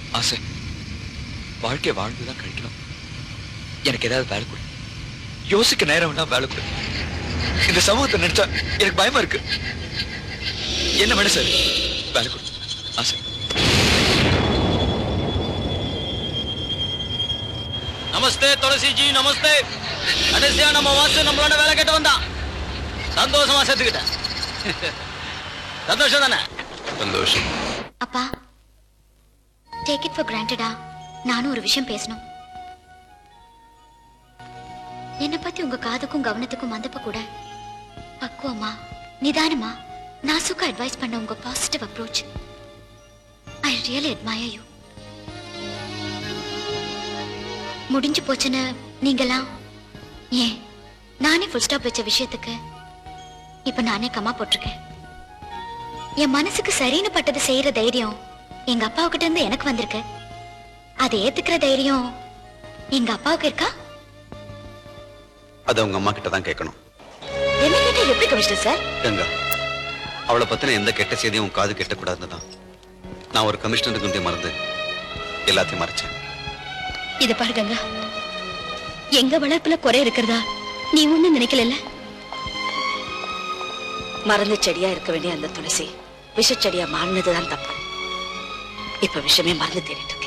ஆசை வாழ்க்கை வாழ்ந்துதான் கழிக்கணும் எனக்கு ஏதாவது வேலை கொடு யோசிக்க நேரம் வேணா வேலை கொடு இந்த சமூகத்தை நினைச்சா எனக்கு பயமா இருக்கு என்ன வேணும் சார் வேலை கொடு ஆசை நமஸ்தே துளசிஜி நமஸ்தே கடைசியா நம்ம வாசு நம்மளோட வேலை கேட்டு வந்தான் சந்தோஷமா சேர்த்துக்கிட்டேன் சந்தோஷம் தானே சந்தோஷம் அப்பா டேக் இட் ஃபார் கிராண்டடா நானும் ஒரு விஷயம் பேசணும் என்னை பத்தி உங்க காதுக்கும் கவனத்துக்கும் வந்தப்ப கூட பக்குவமா நிதானமா நாசுக்கா அட்வைஸ் பண்ண உங்க positive approach I really admire you முடிஞ்சு போச்சுன்னு நீங்களாம் ஏன் நானே ஃபுல் ஸ்டாப் வச்ச விஷயத்துக்கு இப்ப நானே கமா போட்டிருக்கேன் என் மனசுக்கு சரின்னு பட்டது செய்யற தைரியம் எங்க அப்பாவுக்கிட்ட இருந்து எனக்கு வந்திருக்கு அதை ஏத்துக்கிற தைரியம் எங்க அப்பாவுக்கு இருக்கா அது அவங்க அம்மா கிட்ட தான் கேட்கணும் என்ன கேட்டா எப்படி கமிஷனர் சார் கங்கா அவளை பத்தின எந்த கெட்ட செய்தியும் உன் காது கெட்டக்கூடாதுன்னு தான் நான் ஒரு கமிஷனருக்கு மறந்து எல்லாத்தையும் மறைச்சேன் இது பாரு கங்கா எங்க வளர்ப்புல குறை இருக்கிறதா நீ ஒண்ணு நினைக்கல மருந்து செடியா இருக்க வேண்டிய அந்த துளசி விஷச்செடியா மாறினதுதான் தப்பு இப்ப விஷமே மருந்து தேடிட்டு இருக்கு